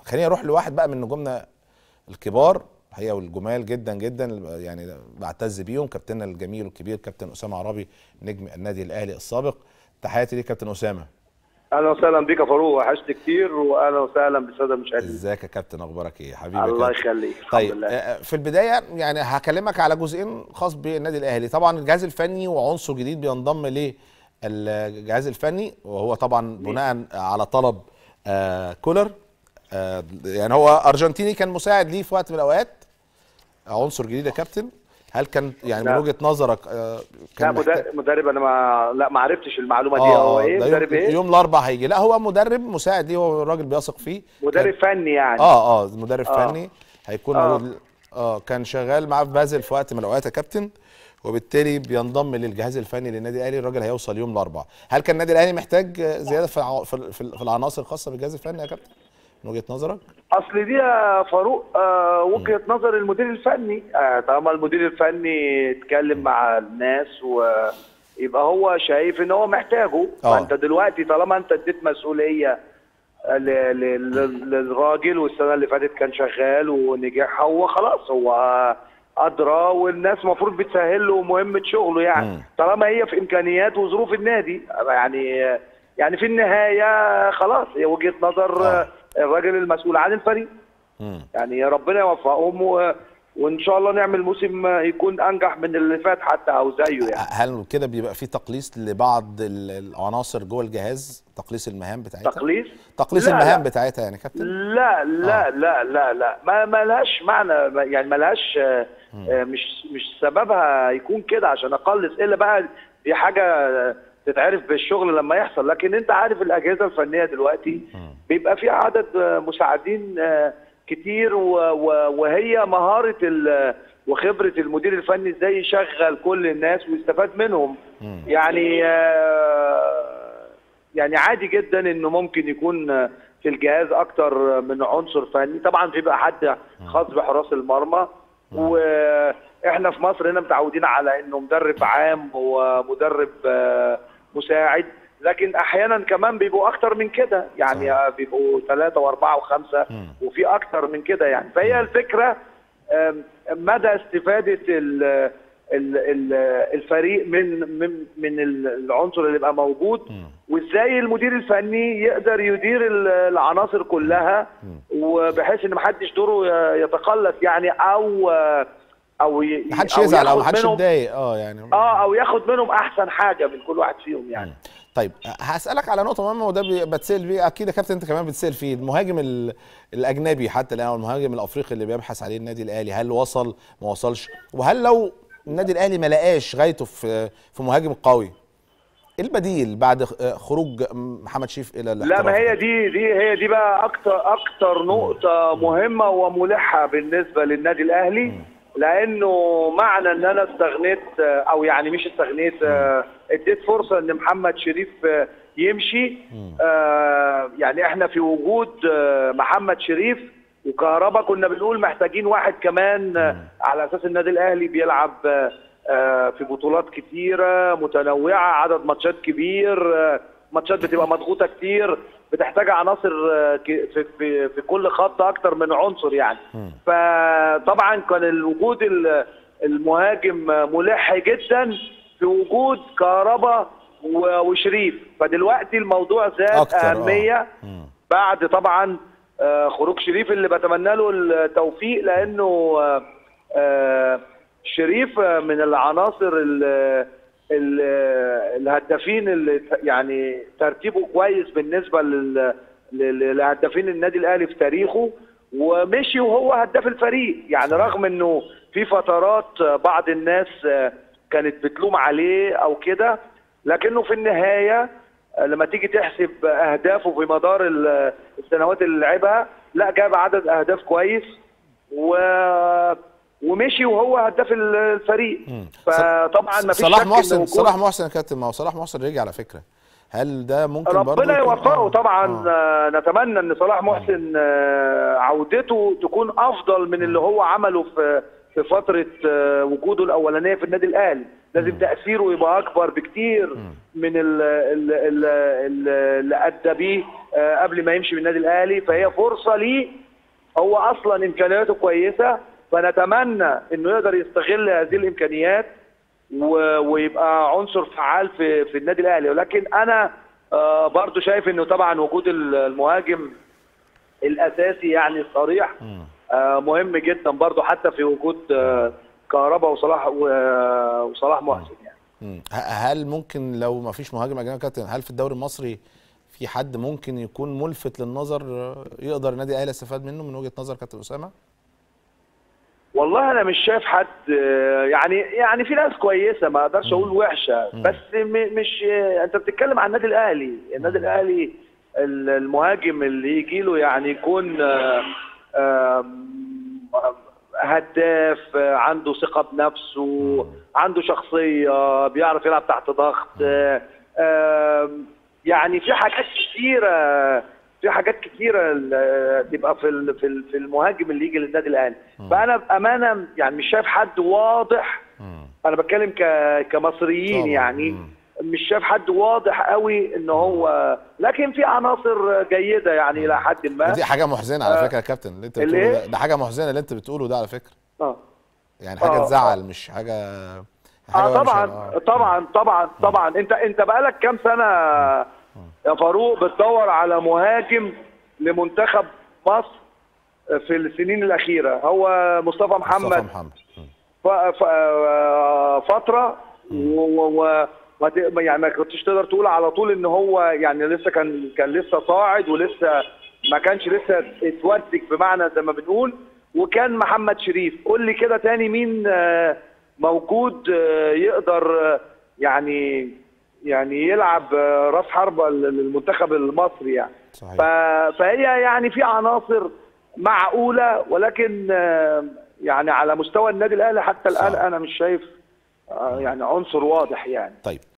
خليني اروح لواحد بقى من نجومنا الكبار هي والجمال جدا جدا يعني بعتز بيهم كابتننا الجميل والكبير كابتن اسامه عرابي نجم النادي الاهلي السابق تحياتي ليك كابتن اسامه اهلا وسهلا بيك يا فاروق وحشت كتير واهلا وسهلا بالساده المشاهدين ازيك يا كابتن اخبارك ايه حبيبي يا الله كابتن. يخليك الحمد طيب لله آه، في البدايه يعني هكلمك على جزئين خاص بالنادي الاهلي طبعا الجهاز الفني وعنصر جديد بينضم للجهاز الفني وهو طبعا بناء على طلب آه كولر آه يعني هو ارجنتيني كان مساعد ليه في وقت من الاوقات عنصر جديد يا كابتن هل كان يعني من لا. وجهه نظرك آه لا كان محتاج- مدرب, مدرب انا ما لا ما عرفتش المعلومه دي هو ايه ده مدرب يوم, ايه يوم الاربعاء هيجي لا هو مدرب مساعد ليه هو الراجل بيثق فيه مدرب فني يعني اه اه مدرب آه. فني هيكون آه. موجود اه كان شغال معاه في بازل في وقت من الاوقات يا كابتن وبالتالي بينضم للجهاز الفني للنادي الاهلي الراجل هيوصل يوم الاربعاء هل كان النادي الاهلي محتاج آه، زياده في الع- في ال- في ال- في العناصر الخاصه بالجهاز الفني يا كابتن من وجهه نظرك اصل دي يا فاروق آه وجهه نظر المدير الفني آه طالما المدير الفني اتكلم مع الناس ويبقى هو شايف ان هو محتاجه آه. فانت دلوقتي طالما انت اديت مسؤوليه ل- ل- ل- للراجل والسنه اللي فاتت كان شغال ونجح هو خلاص هو ادرى والناس المفروض بتسهل له مهمه شغله يعني مم. طالما هي في امكانيات وظروف النادي يعني يعني في النهايه خلاص هي وجهه نظر آه. الراجل المسؤول عن الفريق مم. يعني ربنا يوفقهم و... وان شاء الله نعمل موسم يكون انجح من اللي فات حتى او زيه يعني هل كده بيبقى في تقليص لبعض ال- العناصر جوه الجهاز تقليص المهام بتاعتها تقليص تقليص لا، المهام لا. بتاعتها يعني يا كابتن لا لا آه. لا لا لا ما ما لهاش معنى ما- يعني ما لهاش آه، آه، مش مش سببها يكون كده عشان اقلص الا بقى دي حاجه آه، تتعرف بالشغل لما يحصل لكن انت عارف الاجهزه الفنيه دلوقتي بيبقى في عدد آه، مساعدين آه، كتير و- و- وهي مهاره ال- وخبره المدير الفني ازاي يشغل كل الناس ويستفاد منهم مم. يعني آه، يعني عادي جدا انه ممكن يكون في الجهاز اكتر من عنصر فني طبعا بيبقى حد خاص بحراس المرمى واحنا في مصر هنا متعودين على انه مدرب عام ومدرب آه، مساعد لكن احيانا كمان بيبقوا اكتر من كده يعني آه، بيبقوا ثلاثة واربعة وخمسة مم. وفي اكتر من كده يعني فهي الفكرة آم، مدى استفادة ال ال- ال- الفريق من من من العنصر اللي يبقى موجود وازاي المدير الفني يقدر يدير ال- العناصر كلها وبحيث ان محدش دوره ي- يتقلص يعني او او ي- محدش أو يزعل او ياخد محدش منهم- يتضايق اه يعني اه او ياخد منهم احسن حاجه من كل واحد فيهم يعني طيب هسألك على نقطة مهمة وده بي- بتسأل فيه أكيد يا كابتن أنت كمان بتسأل فيه المهاجم ال- الأجنبي حتى الآن والمهاجم الأفريقي اللي بيبحث عليه النادي الأهلي هل وصل ما وصلش وهل لو النادي الأهلي ما لقاش غايته في في مهاجم قوي إيه البديل بعد خ- محمد محمد شريف إلى لا الاحتراف ما هي دي دي هي دي بقى اكتر اكتر نقطة مهمة وملحة بالنسبة للنادي الاهلي لانه معنى ان انا استغنيت او يعني مش استغنيت آه، اديت فرصة ان محمد شريف آه، يمشي آه، يعني احنا في وجود آه، محمد شريف وكهربا كنا بنقول محتاجين واحد كمان آه، على اساس النادي الاهلي بيلعب آه، آه، في بطولات كتيرة متنوعة عدد ماتشات كبير آه، ماتشات بتبقى مضغوطة كتير بتحتاج عناصر آه، ك- في, في, في كل خط أكتر من عنصر يعني فطبعا كان الوجود ال- المهاجم آه، ملح جدا في وجود كهربا و- وشريف فدلوقتي الموضوع زاد أكتر، آه. أهمية مم. بعد طبعا آه، خروج شريف اللي بتمنى له التوفيق لانه آه، آه، شريف آه، من العناصر ال- ال- الهدافين اللي ت- يعني ترتيبه كويس بالنسبه لل- لل- لهدافين النادي الاهلي في تاريخه ومشي وهو هداف الفريق يعني رغم انه في فترات آه، بعض الناس آه، كانت بتلوم عليه او كده لكنه في النهايه لما تيجي تحسب اهدافه في مدار ال- السنوات اللي لعبها لا جاب عدد اهداف كويس و ومشي وهو هداف ال- الفريق مم. فطبعا ما فيش صلاح شك إن محسن وجود- صلاح محسن يا كابتن ما هو صلاح محسن رجع على فكرة هل ده ممكن برضه ربنا يكون- يوفقه آه، طبعا آه. آه. نتمنى ان صلاح محسن آه، عودته تكون افضل من اللي هو عمله في في فتره آه، وجوده الاولانيه في النادي الاهلي لازم تاثيره يبقى اكبر بكتير من ال- ال- ال- ال- اللي ادى بيه آه، قبل ما يمشي من النادي الاهلي فهي فرصه ليه هو اصلا امكانياته كويسه فنتمنى انه يقدر يستغل هذه الامكانيات و- ويبقى عنصر فعال في في النادي الاهلي ولكن انا آه، برضو شايف انه طبعا وجود ال- المهاجم الاساسي يعني الصريح آه، مهم جدا برضو حتى في وجود آه، كهربا وصلاح و- وصلاح محسن يعني مم. ه- هل ممكن لو ما فيش مهاجم اجنبي يا كابتن هل في الدوري المصري في حد ممكن يكون ملفت للنظر آه، يقدر النادي الاهلي يستفاد منه من وجهه نظر كابتن اسامه؟ والله انا مش شايف حد آه، يعني يعني في ناس كويسه ما اقدرش اقول وحشه بس م- مش آه، انت بتتكلم عن النادي الاهلي النادي الاهلي ال- المهاجم اللي يجي له يعني يكون آه، آم، هداف آه، عنده ثقه بنفسه عنده شخصيه بيعرف يلعب تحت ضغط آه، آم، يعني في حاجات كتيره في حاجات كتيره ال- تبقى في ال- في ال- في المهاجم اللي يجي للنادي الاهلي فانا بامانه يعني مش شايف حد واضح انا بتكلم ك- كمصريين طبعاً. يعني مم. مش شايف حد واضح قوي ان هو لكن في عناصر جيده يعني الى حد ما دي حاجه محزنه على فكره يا كابتن اللي انت اللي بتقوله إيه؟ ده, ده حاجه محزنه اللي انت بتقوله ده على فكره اه يعني حاجه آه، تزعل مش حاجه حاجة اه وحشة. طبعا آه. طبعا طبعا طبعا انت انت بقالك كام سنه يا فاروق بتدور على مهاجم لمنتخب مصر في السنين الاخيره هو مصطفى محمد مصطفى محمد مم. ف... ف... آه، فتره و... و... و... ما ت- يعني ما كنتش تقدر تقول على طول ان هو يعني لسه كان كان لسه صاعد ولسه ما كانش لسه اتودك بمعنى زي ما بنقول وكان محمد شريف قول لي كده تاني مين آه، موجود آه، يقدر آه، يعني يعني يلعب آه، راس حربة للمنتخب المصري يعني صحيح. ف- فهي يعني في عناصر معقولة ولكن آه، يعني على مستوى النادي الأهلي حتى الآن صح. أنا مش شايف آه، يعني عنصر واضح يعني طيب